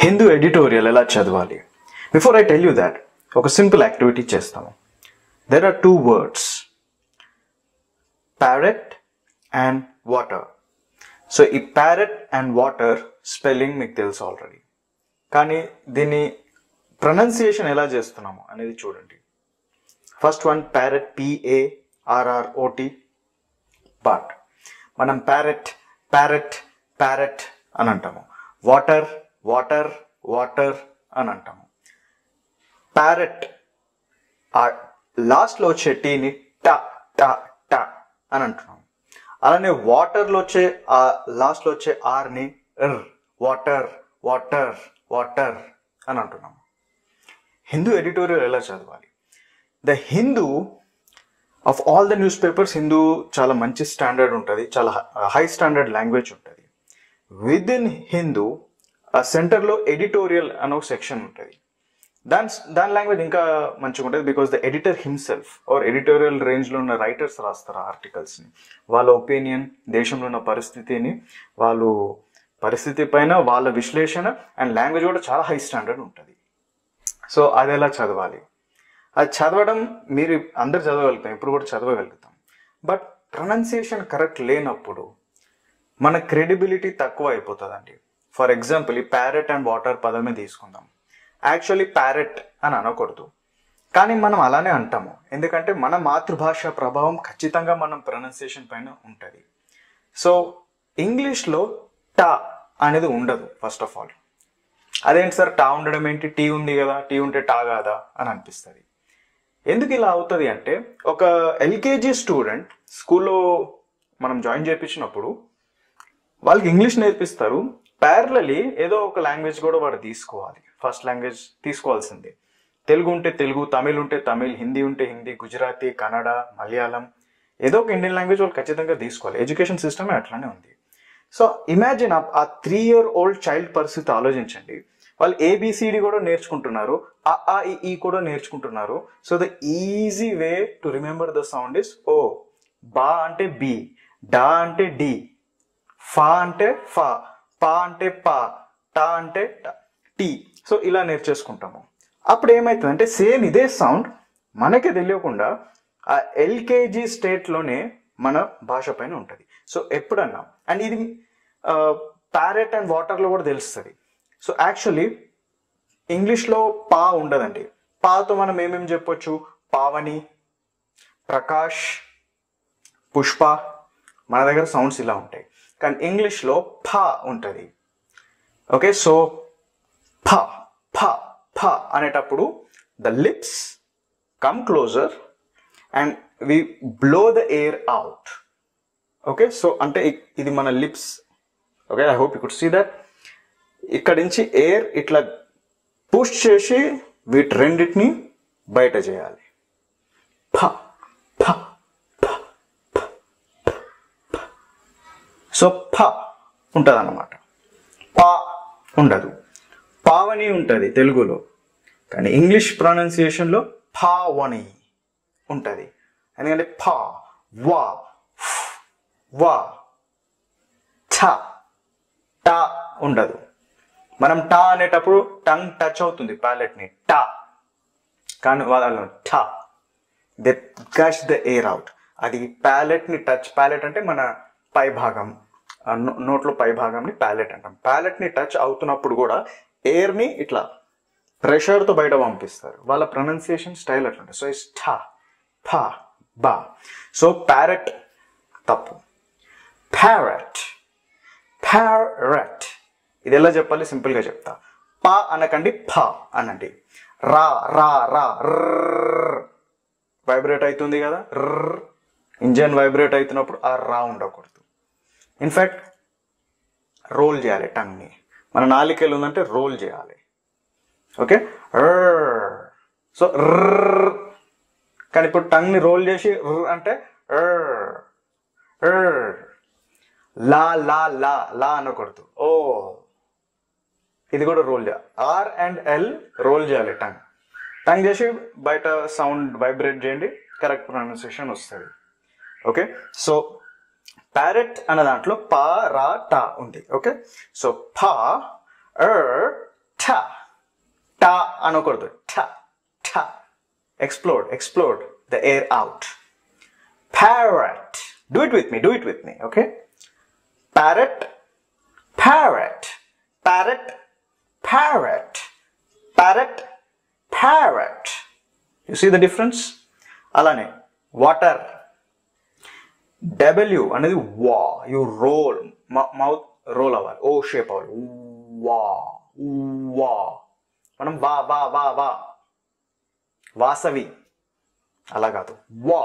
Hindu editorial ఎలా చదవాలి before I tell you that ఒక సింపుల్ యాక్టివిటీ చేస్తాము there are two words parrot and water so ఈ parrot and వాటర్ స్పెల్లింగ్ మీకు తెలుసు ఆల్రెడీ కానీ దీన్ని ప్రొనౌన్సియేషన్ ఎలా చేస్తున్నాము అనేది చూడండి first one parrot P A R R O T but మనం ప్యారెట్ ప్యారెట్ ప్యారెట్ అని అంటాము వాటర్ వాటర్ వాటర్ అని అంటాము ప్యారెట్ ఆ లాస్ట్లో వచ్చే టీని టా టా టా అని అంటున్నాము అలానే వాటర్లో వచ్చే ఆ లాస్ట్లో వచ్చే ఆర్ని ఎర్ వాటర్ వాటర్ వాటర్ అని అంటున్నాము హిందూ ఎడిటోరియల్ ఎలా చదవాలి the Hindu of all the newspapers Hindu చాలా మంచి స్టాండర్డ్ ఉంటుంది చాలా హై స్టాండర్డ్ లాంగ్వేజ్ ఉంటుంది విత్ ఇన్ హిందూ ఆ సెంటర్లో ఎడిటోరియల్ అనే ఒక సెక్షన్ ఉంటుంది దాని దాని లాంగ్వేజ్ ఇంకా మంచిగా ఉంటుంది because the editor himself or editorial రేంజ్లో ఉన్న రైటర్స్ రాస్తారు ఆర్టికల్స్ని వాళ్ళ ఒపీనియన్ దేశంలో ఉన్న పరిస్థితిని వాళ్ళు పరిస్థితి పైన వాళ్ళ విశ్లేషణ అండ్ లాంగ్వేజ్ కూడా చాలా హై స్టాండర్డ్ ఉంటుంది సో అది ఎలా చదవాలి అది చదవడం మీరు అందరు చదవగలుగుతాం ఇప్పుడు కూడా చదవగలుగుతాం బట్ ప్రొనౌన్సియేషన్ కరెక్ట్ లేనప్పుడు మన క్రెడిబిలిటీ తక్కువ అయిపోతుందండి ఫర్ ఎగ్జాంపుల్ ఈ ప్యారెట్ అండ్ వాటర్ పదమే తీసుకుందాం యాక్చువల్లీ ప్యారెట్ అని అనకూడదు కానీ మనం అలానే అంటాము ఎందుకంటే మన మాతృభాష ప్రభావం ఖచ్చితంగా మనం ప్రొనౌన్సియేషన్ పైన ఉంటుంది సో ఇంగ్లీష్లో టా అనేది ఉండదు ఫస్ట్ ఆఫ్ ఆల్ అదేంటి సార్ టా ఉండడం ఏంటి టీ ఉంది కదా టీ ఉంటే టా కాదా అని అనిపిస్తుంది ఎందుకు ఇలా అవుతుంది అంటే ఒక ఎల్కేజీ స్టూడెంట్ స్కూల్లో మనం జాయిన్ చేయించినప్పుడు వాళ్ళకి ఇంగ్లీష్ నేర్పిస్తారు ప్యారలీ ఏదో ఒక లాంగ్వేజ్ కూడా వాడు తీసుకోవాలి ఫస్ట్ లాంగ్వేజ్ తీసుకోవాల్సిందే తెలుగు ఉంటే తెలుగు తమిళ్ ఉంటే తమిళ్ హిందీ ఉంటే హిందీ గుజరాతీ కన్నడ మలయాళం ఏదో ఒక ఇండియన్ లాంగ్వేజ్ వాళ్ళు ఖచ్చితంగా తీసుకోవాలి ఎడ్యుకేషన్ సిస్టమే అట్లానే ఉంది సో ఇమాజిన్ ఆ త్రీ ఇయర్ ఓల్డ్ చైల్డ్ పరిస్థితి ఆలోచించండి వాళ్ళు ఏబిసిడి కూడా నేర్చుకుంటున్నారు ఆ ఆ ఈ, ఈ కూడా నేర్చుకుంటున్నారు so the easy way to remember the sound is ఓ బా అంటే బి డా అంటే డి ఫా అంటే ఫా పా అంటే పా టా అంటే ట టీ సో ఇలా నేర్చేసుకుంటాము అప్పుడు ఏమవుతుంది అంటే సేమ్ ఇదే సౌండ్ మనకే తెలియకుండా ఆ ఎల్కేజీ స్టేట్లోనే మన భాష పైన ఉంటుంది సో ఎప్పుడన్నా అండ్ ఇది ప్యారెట్ అండ్ వాటర్లో కూడా తెలుస్తుంది సో యాక్చువల్లీ ఇంగ్లీష్లో పా ఉండదండి పాతో మనం ఏమేమి చెప్పొచ్చు పావని ప్రకాష్ పుష్ప మన దగ్గర సౌండ్స్ ఇలా ఉంటాయి కానీ ఇంగ్లీష్లో ఫ ఉంటుంది ఓకే సో ఫ ఫ ఫ అనేటప్పుడు the lips come closer and we blow the air out okay so అంటే ఇ- ఇది మన lips okay I hope you could see that ఇక్కడి నుంచి ఎయిర్ ఇట్లా పుష్ చేసి వీటి రెండింటిని బయట చేయాలి ఫ ఫ సో ఫ ఉంటుంది అన్నమాట పా ఉండదు పావని ఉంటుంది తెలుగులో కానీ ఇంగ్లీష్ ప్రొనౌన్సియేషన్లో పావని ఉంటుంది ఎందుకంటే ఫా వా ఫ్, వా ఛ టా ఉండదు మనం టా అనేటప్పుడు టంగ్ టచ్ అవుతుంది ప్యాలెట్ని టా కానీ వాళ్ళు టా they gush the air out అది ప్యాలెట్ని టచ్ ప్యాలెట్ అంటే మన పై భాగం ఆ నో- నోట్లో పై భాగంని ప్యాలెట్ అంటాం ప్యాలెట్ని టచ్ అవుతున్నప్పుడు కూడా ఎయిర్ని ఇట్లా ప్రెషర్తో బయట పంపిస్తారు వాళ్ళ ప్రొనౌన్సియేషన్ స్టైల్ అట్లా ఉంటుంది సో ఇస్ ఠా ఫా బా సో ప్యారెట్ తప్పు ప్యారెట్ ప్యారెట్ ఇది ఎలా చెప్పాలి సింపుల్గా చెప్తా పా అనకండి ఫ అనండి రా రా రా వైబ్రేట్ అవుతుంది కదా రర్ ఇంజన్ వైబ్రేట్ అవుతున్నప్పుడు ఆ రా ఉండకూడదు ఇన్ఫ్యాక్ట్ రోల్ చేయాలి టంగ్ని మన నాలికలు ఉందంటే రోల్ చేయాలి ఓకే సో కానీ ఇప్పుడు టంగ్ని రోల్ చేసి ర్ర్ అంటే ర్ర్, ర్ర్. లా లా లా లా అనకూడదు ఓ ఇది కూడా రోల్ చేయాలి ఆర్ అండ్ ఎల్ రోల్ చేయాలి టంగ్ టంగ్ చేసి బయట సౌండ్ వైబ్రేట్ చేయండి కరెక్ట్ ప్రొనౌన్సియేషన్ వస్తుంది ఓకే సో ప్యారెట్ అన్న దాంట్లో పా రా టా ఉంది ఓకే సో ఫా ఎర్ అనకూడదు ఠ ఠ explode explode the air out parrot do it with me do it with me okay parrot parrot parrot parrot parrot parrot you see the difference అలానే వాటర్ డబ్ల్యూ అనేది వా యు రోల్ మౌత్ రోల్ అవ్వాలి ఓ shape అవ్వాలి వా వా మనం వా వా వా వా వాసవి అలా కాదు వా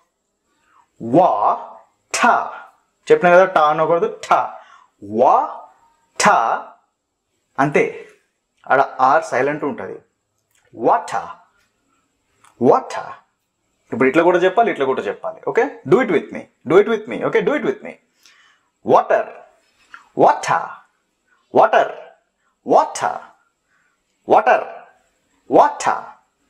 వా ఠ చెప్పిన కదా టా అనకూడదు ఠ వా ఠ అంతే ఆడ ఆర్ సైలెంట్ ఉంటుంది వాట వాట ఇప్పుడు ఇట్లా కూడా చెప్పాలి ఇట్లా కూడా చెప్పాలి okay do it with me do it with me okay do it with me water water water water water water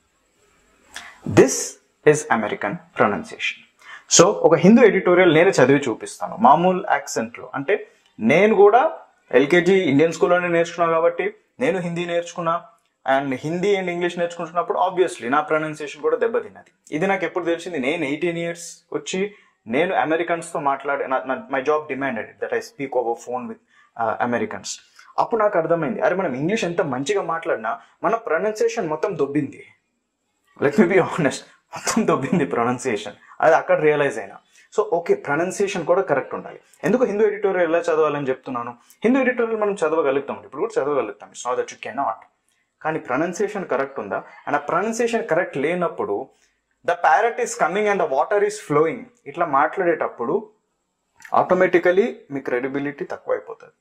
this is American pronunciation so ఒక హిందూ ఎడిటోరియల్ నేను చదివి చూపిస్తాను మామూలు యాక్సెంట్లో అంటే నేను కూడా ఎల్కేజీ ఇండియన్ స్కూల్లోనే నేర్చుకున్నాను కాబట్టి నేను హిందీ నేర్చుకున్నా అండ్ హిందీ అండ్ ఇంగ్లీష్ నేర్చుకుంటున్నప్పుడు ఆబ్వియస్లీ నా ప్రొనౌన్సియేషన్ కూడా దెబ్బతిన్నది ఇది నాకు ఎప్పుడు తెలిసింది నేను ఎయిటీన్ ఇయర్స్ వచ్చి నేను అమెరికన్స్తో మాట్లాడే my job demanded that I speak over phone with Americans అప్పుడు నాకు అర్థమైంది అరే మనం ఇంగ్లీష్ ఎంత మంచిగా మాట్లాడినా మన ప్రొనౌన్సియేషన్ మొత్తం దొబ్బింది లెట్ మీ బి ఆనెస్ట్ మొత్తం దొబ్బింది ప్రొనౌన్సియేషన్ అది అక్కడ రియలైజ్ అయినా సో ఓకే ప్రొనౌన్సియేషన్ కూడా కరెక్ట్ ఉండాలి ఎందుకు హిందూ ఎడిటోరియల్ ఎలా చదవాలని చెప్తున్నాను హిందూ ఎడిటోరియల్ మనం చదవగలుగుతాం ఇప్పుడు కూడా చదవగలుగుతాం it's not that you cannot కానీ ప్రొనౌన్సియేషన్ కరెక్ట్ ఉందా అండ్ ఆ ప్రొనౌన్సియేషన్ కరెక్ట్ లేనప్పుడు the parrot is coming and the water is flowing ఇట్లా మాట్లాడేటప్పుడు ఆటోమేటికలీ మీ క్రెడిబిలిటీ తక్కువైపోతుంది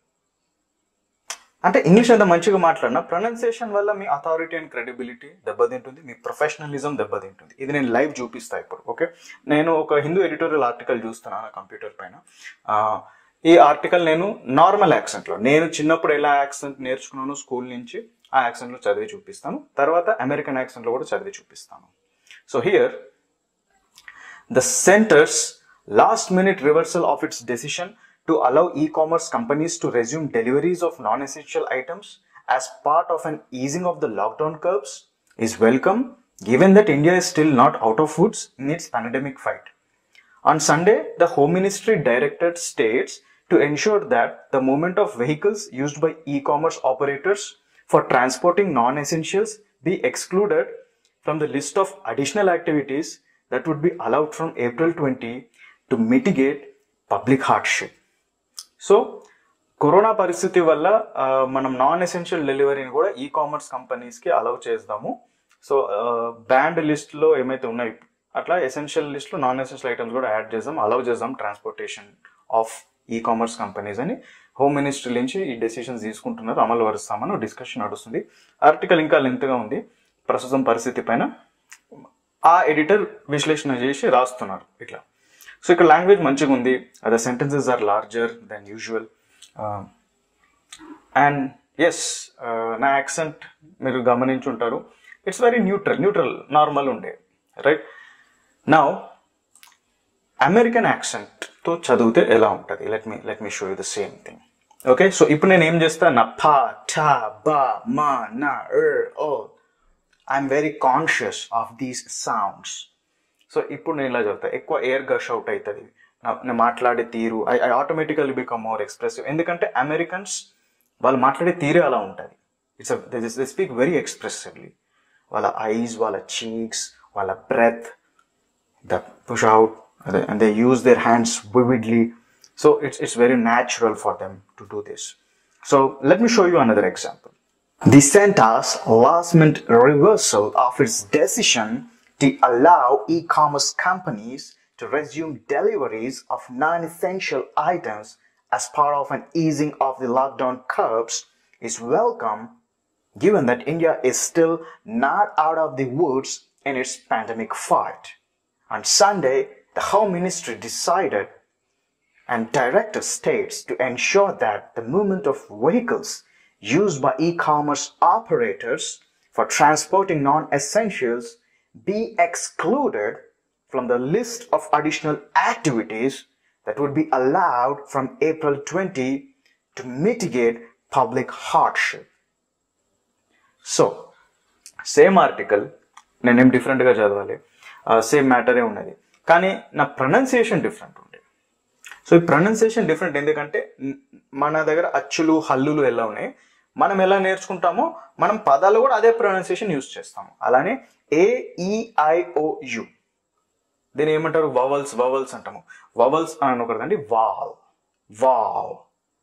అంటే ఇంగ్లీష్ ఎంత మంచిగా మాట్లాడినా ప్రొనౌన్సియేషన్ వల్ల మీ అథారిటీ అండ్ క్రెడిబిలిటీ దెబ్బతింటుంది మీ ప్రొఫెషనలిజం దెబ్బతింటుంది ఇది నేను లైవ్ చూపిస్తా ఇప్పుడు ఓకే నేను ఒక హిందూ ఎడిటోరియల్ ఆర్టికల్ చూస్తున్నాను నా కంప్యూటర్ పైన ఆ, ఈ ఆర్టికల్ నేను నార్మల్ యాక్సెంట్లో నేను చిన్నప్పుడు ఎలా యాక్సెంట్ నేర్చుకున్నానో స్కూల్ నుంచి ఆ యాక్సెంట్లో చదివి చూపిస్తాను తర్వాత అమెరికన్ యాక్సెంట్లో కూడా చదివి చూపిస్తాను so here the center's last minute reversal of its decision to allow e-commerce companies to resume deliveries of non-essential items as part of an easing of the lockdown curbs is welcome given that India is still not out of woods in its pandemic fight. On Sunday, the Home Ministry directed states to ensure that the movement of vehicles used by e-commerce operators for transporting non-essentials be excluded from the list of additional activities that would be allowed from April 20 to mitigate public hardship. సో corona పరిస్థితి వల్ల ఆ, మనం non essential డెలివరీని కూడా e commerce కంపెనీస్కి allow చేద్దాము so band లిస్ట్లో ఏమైతే ఉన్నాయో అట్లా ఎసెన్షియల్ లిస్ట్లో నాన్ ఎసెన్షియల్ ఐటమ్స్ కూడా యాడ్ చేద్దాం అలౌ చేద్దాం transportation of e commerce companies అని హోమ్ మినిస్ట్రీ నుంచి ఈ డెసిషన్స్ తీసుకుంటున్నారు అమలు పరుస్తామని డిస్కషన్ నడుస్తుంది ఆర్టికల్ ఇంకా లెంత్గా ఉంది ప్రస్తుతం పరిస్థితి పైన ఆ ఎడిటర్ విశ్లేషణ చేసి రాస్తున్నారు ఇట్లా సో ఇక్కడ లాంగ్వేజ్ మంచిగా ఉంది the sentences are larger than usual and yes నా యాక్సెంట్ మీరు గమనించుంటారు it's very neutral neutral normal ఉండే రైట్ నా అమెరికన్ యాక్సెంట్తో చదివితే ఎలా ఉంటుంది let me let me show you the same thing okay so ఇప్పుడు నేను ఏం చేస్తా నా ఫా ఠా బా మా నా ఎర్ ఓ I'm very conscious of these sounds so ఇప్పుడు నేను ఇలా చదువుతా ఎక్కువ ఎయిర్ గష్ అవుట్ అవుతుంది నా- నేను మాట్లాడే తీరు I I automatically become more expressive ఎందుకంటే అమెరికన్స్ వాళ్ళు మాట్లాడే తీరే అలా ఉంటుంది it's they speak very expressively వాళ్ళ ఐస్ వాళ్ళ చీక్స్ వాళ్ళ breath the push out uh, and they use their hands vividly so it's, it's very natural for them to do this so let me show you another example the center's last minute reversal of its decision to allow e-commerce companies to resume deliveries of non-essential items as part of an easing of the lockdown curbs is welcome given that India is still not out of the woods in its pandemic fight. On Sunday, the Home Ministry decided and directed states to ensure that the movement of vehicles used by e-commerce operators for transporting non-essentials be excluded from the list of additional activities that would be allowed from April 20 to mitigate public hardship. So, same article నేనేం డిఫరెంట్గా చదవాలి same మ్యాటరే ఉన్నది కానీ నా pronunciation different ఉండే so ఈ pronunciation different ఎందుకంటే న్- మన దగ్గర అచ్చులు హల్లులు ఎలా ఉన్నాయి మనం ఎలా నేర్చుకుంటామో మనం పదాలు కూడా అదే ప్రొనౌన్సియేషన్ యూజ్ చేస్తాము అలానే ఏఈఐఓయు దీని ఏమంటారు వవల్స్ వవల్స్ అంటాము వవల్స్ అని అనకూడదండి వాల్ వావ్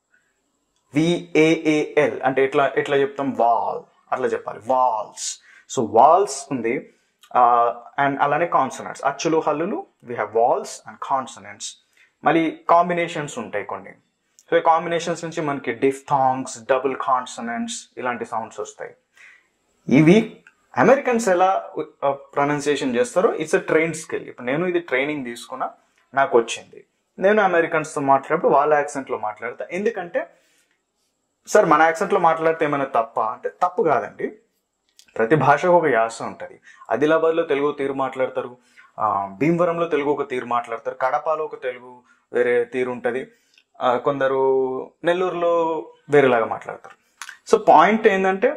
విఏఏఎల్ అంటే ఎట్లా ఎట్లా చెప్తాం వాల్ అట్లా చెప్పాలి వాల్స్ సో వాల్స్ ఉంది అండ్ అలానే కాన్సనెంట్స్ అచ్చులు హల్లులు we have vowels and consonants మళ్ళీ కాంబినేషన్స్ ఉంటాయి కొన్ని సో ఈ కాంబినేషన్స్ నుంచి మనకి డిఫ్థాంగ్స్ డబుల్ కాన్సనెంట్స్ ఇలాంటి సౌండ్స్ వస్తాయి ఇవి అమెరికన్స్ ఎలా ప్రొనౌన్సియేషన్ చేస్తారో ఇట్స్ అ ట్రైన్ స్కిల్ ఇప్పుడు నేను ఇది ట్రైనింగ్ తీసుకున్నా నాకు వచ్చింది నేను అమెరికన్స్తో మాట్లాడినప్పుడు వాళ్ళ యాక్సెంట్లో మాట్లాడతా ఎందుకంటే సార్ మన యాక్సెంట్లో మాట్లాడితే ఏమైనా తప్ప అంటే తప్పు కాదండి ప్రతి భాషకు ఒక యాస ఉంటుంది ఆదిలాబాద్లో తెలుగు తీరు మాట్లాడతారు ఆ, భీమవరంలో తెలుగు ఒక తీరు మాట్లాడతారు కడపలో ఒక తెలుగు వేరే తీరు ఉంటుంది ఆ, కొందరు నెల్లూరులో వేరేలాగా మాట్లాడతారు సో పాయింట్ ఏంటంటే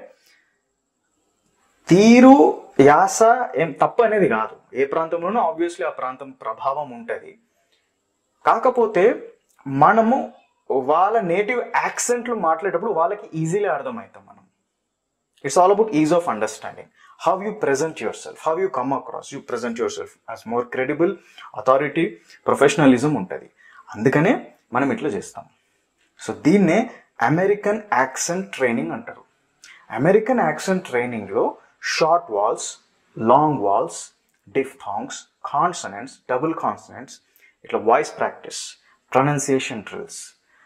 తీరు యాస ఏం తప్పు అనేది కాదు ఏ ప్రాంతంలోనూ ఆబ్వియస్లీ ఆ ప్రాంతం ప్రభావం ఉంటుంది కాకపోతే మనము వాళ్ళ నేటివ్ యాక్సెంట్లు మాట్లాడేటప్పుడు వాళ్ళకి ఈజీలీ అర్థమవుతాం మనం it's all about ease of understanding how you present yourself how you come across you present yourself as more credible authority professionalism ఉంటుంది అందుకనే మనం ఇట్లా చేస్తాం సో దీన్నే అమెరికన్ యాక్సెంట్ ట్రైనింగ్ అంటారు అమెరికన్ యాక్సెంట్ ట్రైనింగ్లో short vowels long vowels diphthongs consonants double consonants ఇట్లా voice practice pronunciation drills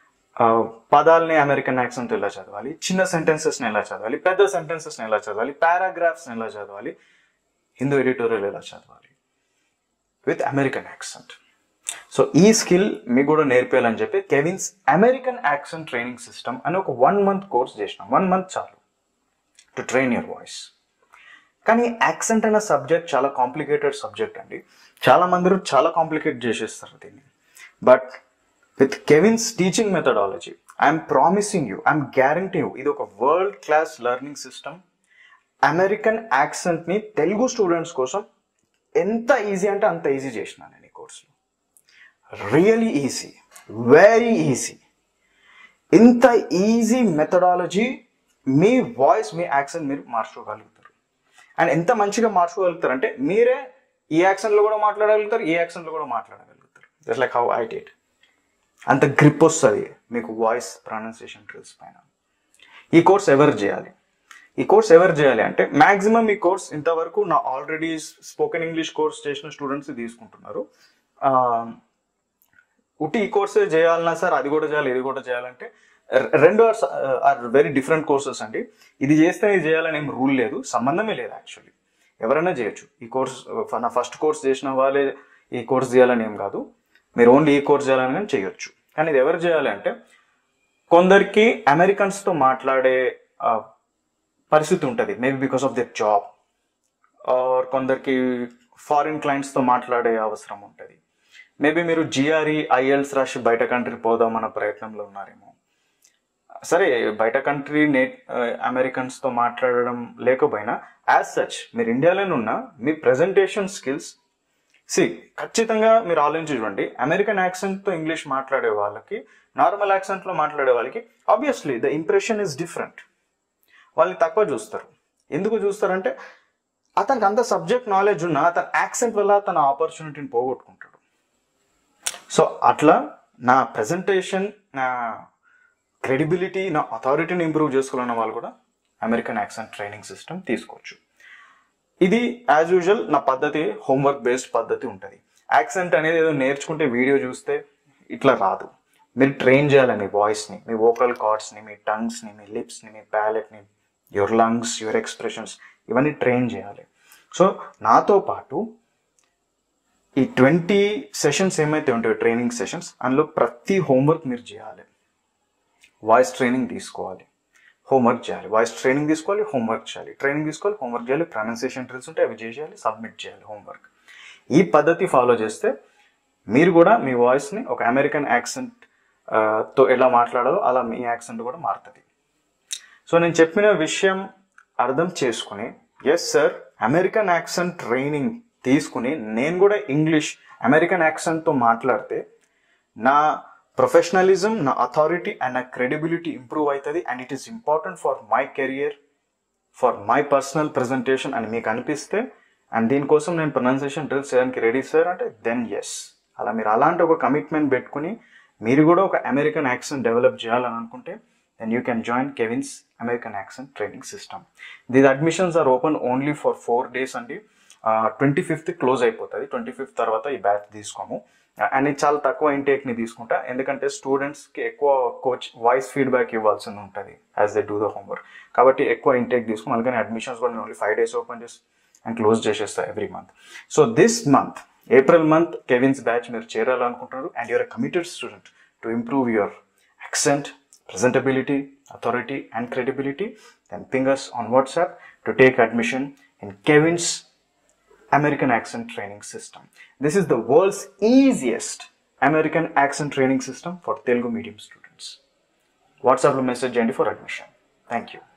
పదాలని అమెరికన్ యాక్సెంట్ ఎలా చదవాలి చిన్న సెంటెన్సెస్ని ఎలా చదవాలి పెద్ద సెంటెన్సెస్ని ఎలా చదవాలి పారాగ్రాఫ్స్ని ఎలా చదవాలి హిందూ ఎడిటోరియల్ ఎలా చదవాలి విత్ అమెరికన్ యాక్సెంట్ సో ఈ స్కిల్ మీకు కూడా నేర్పేయాలని చెప్పి Kevin's American accent training system అని ఒక వన్ మంత్ కోర్స్ చేసినాం వన్ మంత్ చాలు టు ట్రైన్ యువర్ వాయిస్ కానీ యాక్సెంట్ అనే సబ్జెక్ట్ చాలా కాంప్లికేటెడ్ సబ్జెక్ట్ అండి చాలా మంది చాలా కాంప్లికేట్ చేసేస్తారు దీన్ని but with Kevin's teaching methodology I'm promising you I'm guarantee you ఇది ఒక world class learning system American యాక్సెంట్ని తెలుగు స్టూడెంట్స్ కోసం ఎంత ఈజీ అంటే అంత ఈజీ చేసినాను నేను ఈ కోర్సులో రియలీ ఈజీ వెరీ ఈజీ ఇంత ఈజీ మెథడాలజీ మీ వాయిస్ మీ యాక్సెంట్ మీరు మార్చుకోగలుగుతారు అండ్ ఎంత మంచిగా మార్చుకోగలుగుతారు అంటే మీరే ఈ యాక్సెంట్లో కూడా మాట్లాడగలుగుతారు ఈ యాక్సెంట్లో కూడా మాట్లాడగలుగుతారు just like how I did అంత గ్రిప్ వస్తుంది మీకు వాయిస్ ప్రొనౌన్సియేషన్ డ్రిల్స్ పైన ఈ కోర్స్ ఎవరు చేయాలి ఈ కోర్స్ ఎవరు చేయాలి అంటే మాక్సిమం ఈ కోర్స్ ఇంతవరకు నా ఆల్రెడీ స్పోకెన్ ఇంగ్లీష్ కోర్స్ చేసిన స్టూడెంట్స్ తీసుకుంటున్నారు ఆ, ఉట్టి ఈ కోర్సే చేయాలన్నా సార్ అది కూడా చేయాలి ఇది కూడా చేయాలంటే రె- రెండు are are very different courses అండి ఇది చేస్తే ఇది చేయాలని ఏం రూల్ లేదు సంబంధమే లేదు యాక్చువల్లీ ఎవరైనా చేయొచ్చు ఈ కోర్స్ నా ఫస్ట్ కోర్స్ చేసిన వాళ్ళే ఈ కోర్స్ చేయాలని ఏం కాదు మీరు ఓన్లీ ఈ కోర్స్ చేయాలని కానీ చేయొచ్చు కానీ ఇది ఎవరు చేయాలి అంటే కొందరికి అమెరికన్స్తో మాట్లాడే ఆ, పరిస్థితి ఉంటుంది maybe because of their job are కొందరికి ఫారిన్ క్లయింట్స్తో మాట్లాడే అవసరం ఉంటుంది మేబీ మీరు జిఆర్ఈ ఐఎల్స్ రాసి బయట కంట్రీ పోదామన్న ప్రయత్నంలో ఉన్నారేమో సరే బయట కంట్రీ నే అమెరికన్స్తో మాట్లాడడం లేకపోయినా యాజ్ సచ్ మీరు ఇండియాలోనే ఉన్న మీ ప్రజెంటేషన్ స్కిల్స్ సి ఖచ్చితంగా మీరు ఆలోచించి చూడండి అమెరికన్ యాక్సెంట్తో ఇంగ్లీష్ మాట్లాడే వాళ్ళకి నార్మల్ యాక్సెంట్లో మాట్లాడే వాళ్ళకి obviously the impression is different వాళ్ళని తక్కువ చూస్తారు ఎందుకు చూస్తారంటే అతనికి అంత సబ్జెక్ట్ నాలెడ్జ్ ఉన్నా అతని యాక్సెంట్ వల్ల తన ఆపర్చునిటీని పోగొట్టుకుంటాడు సో అట్లా నా ప్రజెంటేషన్ నా క్రెడిబిలిటీ నా అథారిటీని ఇంప్రూవ్ చేసుకోవాలన్న వాళ్ళు కూడా అమెరికన్ యాక్సెంట్ ట్రైనింగ్ సిస్టమ్ తీసుకోవచ్చు ఇది యాజ్ యూజువల్ నా పద్ధతి హోంవర్క్ బేస్డ్ పద్ధతి ఉంటుంది యాక్సెంట్ అనేది ఏదో నేర్చుకుంటే వీడియో చూస్తే ఇట్లా రాదు మీరు ట్రైన్ చేయాలి మీ వాయిస్ని మీ వోకల్ కార్డ్స్ని మీ టంగ్స్ని మీ లిప్స్ని మీ ప్యాలెట్ని యువర్ లంగ్స్ యువర్ ఎక్స్ప్రెషన్స్ ఇవన్నీ ట్రైన్ చేయాలి సో నాతో పాటు ఈ ట్వంటీ సెషన్స్ ఏమైతే ఉంటాయో ట్రైనింగ్ సెషన్స్ అందులో ప్రతి హోంవర్క్ మీరు చేయాలి వాయిస్ ట్రైనింగ్ తీసుకోవాలి హోంవర్క్ చేయాలి వాయిస్ ట్రైనింగ్ తీసుకోవాలి హోంవర్క్ చేయాలి ట్రైనింగ్ తీసుకోవాలి హోంవర్క్ చేయాలి ప్రొనౌన్సియేషన్ డ్రిల్స్ ఉంటే అవి చేయాలి సబ్మిట్ చేయాలి హోంవర్క్ ఈ పద్ధతి ఫాలో చేస్తే మీరు కూడా మీ వాయిస్ని ఒక అమెరికన్ యాక్సెంట్ తో ఎలా మాట్లాడాలో అలా మీ యాక్సెంట్ కూడా మారుతుంది సో నేను చెప్పిన విషయం అర్థం చేసుకుని yes sir American accent training తీసుకుని నేను కూడా ఇంగ్లీష్ అమెరికన్ యాక్సెంట్తో మాట్లాడితే నా ప్రొఫెషనలిజం నా అథారిటీ అండ్ నా క్రెడిబిలిటీ ఇంప్రూవ్ అవుతుంది and it is important for my career for my personal presentation అని మీకు అనిపిస్తే అండ్ దీనికోసం నేను ప్రొనౌన్సియేషన్ డ్రిల్స్ చేయడానికి రెడీ సార్ అంటే దెన్ ఎస్ అలా మీరు అలాంటి ఒక కమిట్మెంట్ పెట్టుకుని మీరు కూడా ఒక అమెరికన్ యాక్సెంట్ డెవలప్ చేయాలని అనుకుంటే then you can join Kevin's American accent training system దీని admissions are open only for four days అండి ట్వంటీ ఫిఫ్త్ క్లోజ్ అయిపోతుంది ట్వంటీ ఫిఫ్త్ తర్వాత ఈ బ్యాచ్ తీసుకోము అండ్ ఇది చాలా తక్కువ ఇంటేక్ని తీసుకుంటా ఎందుకంటే స్టూడెంట్స్కి ఎక్కువ కోచ్ వాయిస్ ఫీడ్బ్యాక్ ఇవ్వాల్సి ఉంటుంది as they do the homework కాబట్టి ఎక్కువ ఇంటేక్ తీసుకుని అందుకని అడ్మిషన్స్ కూడా నేను ఓన్లీ ఫైవ్ డేస్ ఓపెన్ చేసి అండ్ క్లోజ్ చేసేస్తా every month so this month April month Kevin's batch మీరు చేరాలనుకుంటున్నారు and you're committed student to improve your accent, presentability, authority, and credibility, then ping us on WhatsApp to take admission in Kevin's American Accent Training System. This is the world's easiest American accent training system for Telugu medium students. WhatsApp message for admission. Thank you.